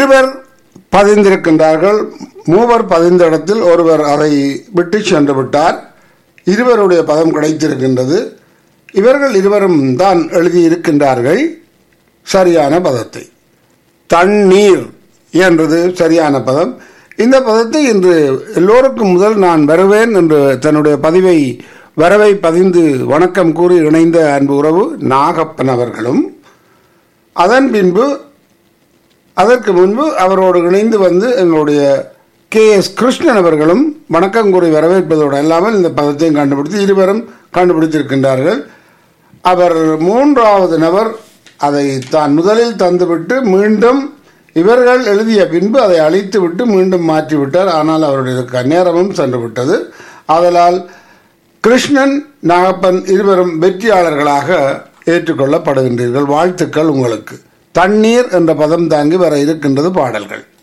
இருவர் பதிந்திருக்கின்றார்கள் மூவர் பதிந்த இடத்தில் ஒருவர் அதை விட்டு சென்று விட்டார் இருவருடைய பதம் கிடைத்திருக்கின்றது இவர்கள் இருவரும் தான் எழுதியிருக்கின்றார்கள் சரியான பதத்தை தண்ணீர் என்றது சரியான பதம் இந்த பதத்தை இன்று எல்லோருக்கும் முதல் நான் வருவேன் என்று தன்னுடைய பதிவை வரவை பதிந்து வணக்கம் கூறி இணைந்த அன்பு உறவு நாகப்பன் அவர்களும் அதன் பின்பு அதற்கு முன்பு அவரோடு இணைந்து வந்து எங்களுடைய கே எஸ் கிருஷ்ணன் அவர்களும் வணக்கம் கூறி வரவேற்பதோடு அல்லாமல் இந்த பதத்தையும் கண்டுபிடித்து இருவரும் கண்டுபிடித்திருக்கின்றார்கள் அவர் மூன்றாவது நபர் அதை தான் முதலில் தந்துவிட்டு மீண்டும் இவர்கள் எழுதிய பின்பு அதை அழித்து விட்டு மீண்டும் மாற்றிவிட்டார் ஆனால் அவருடைய க- நேரமும் சென்று விட்டது ஆதலால் கிருஷ்ணன் நாகப்பன் இருவரும் வெற்றியாளர்களாக ஏற்றுக்கொள்ளப்படுகின்றீர்கள் வாழ்த்துக்கள் உங்களுக்கு தண்ணீர் என்ற பதம் தாங்கி வர இருக்கின்றது பாடல்கள்